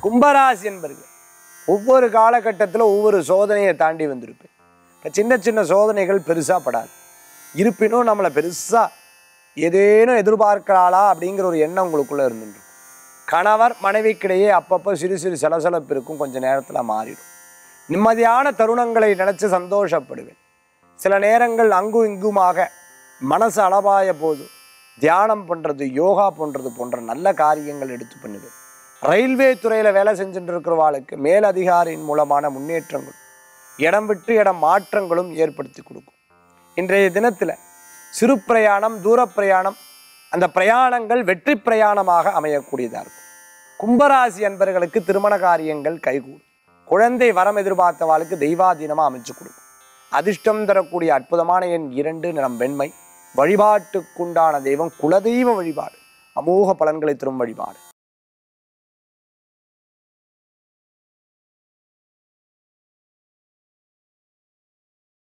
கும்பராசி என்பர்கள் ஒவ்வொரு காலகட்டத்தில் ஒவ்வொரு சோதனையை தாண்டி வந்திருப்பேன் இப்ப சின்ன சின்ன சோதனைகள் பெருசாக படாது இருப்பினும் நம்மளை பெருசாக ஏதேனும் எதிர்பார்க்கிறாளா அப்படிங்கிற ஒரு எண்ணம் உங்களுக்குள்ளே இருந்துட்டு கணவர் மனைவிக்கிடையே அப்பப்போ சிறு சிறு சலசலப்பு இருக்கும் கொஞ்ச நேரத்தில் மாறிடும் நிம்மதியான தருணங்களை நினச்சி சந்தோஷப்படுவேன் சில நேரங்கள் அங்கும் இங்குமாக மனசு அளவாய போது தியானம் பண்ணுறது யோகா பண்ணுறது போன்ற நல்ல காரியங்கள் எடுத்து பண்ணுவேன் ரயில்வே துறையில் வேலை செஞ்சுட்டு இருக்கிறவாளுக்கு மேலதிகாரியின் மூலமான முன்னேற்றங்கள் இடம் விட்டு இடம் மாற்றங்களும் ஏற்படுத்தி கொடுக்கும் இன்றைய தினத்தில் சிறு பிரயாணம் தூர பிரயாணம் அந்த பிரயாணங்கள் வெற்றி பிரயாணமாக அமையக்கூடியதாக இருக்கும் கும்பராசி அன்பர்களுக்கு திருமண காரியங்கள் கைகூடும் குழந்தை வரம் எதிர்பார்த்தவாளுக்கு தெய்வாதீனமாக அமைச்சு கொடுக்கும் அதிர்ஷ்டம் தரக்கூடிய அற்புதமான எண் இரண்டு நிறம் வெண்மை வழிபாட்டுக்குண்டான தெய்வம் குலதெய்வ வழிபாடு அமோக பலன்களை தரும் வழிபாடு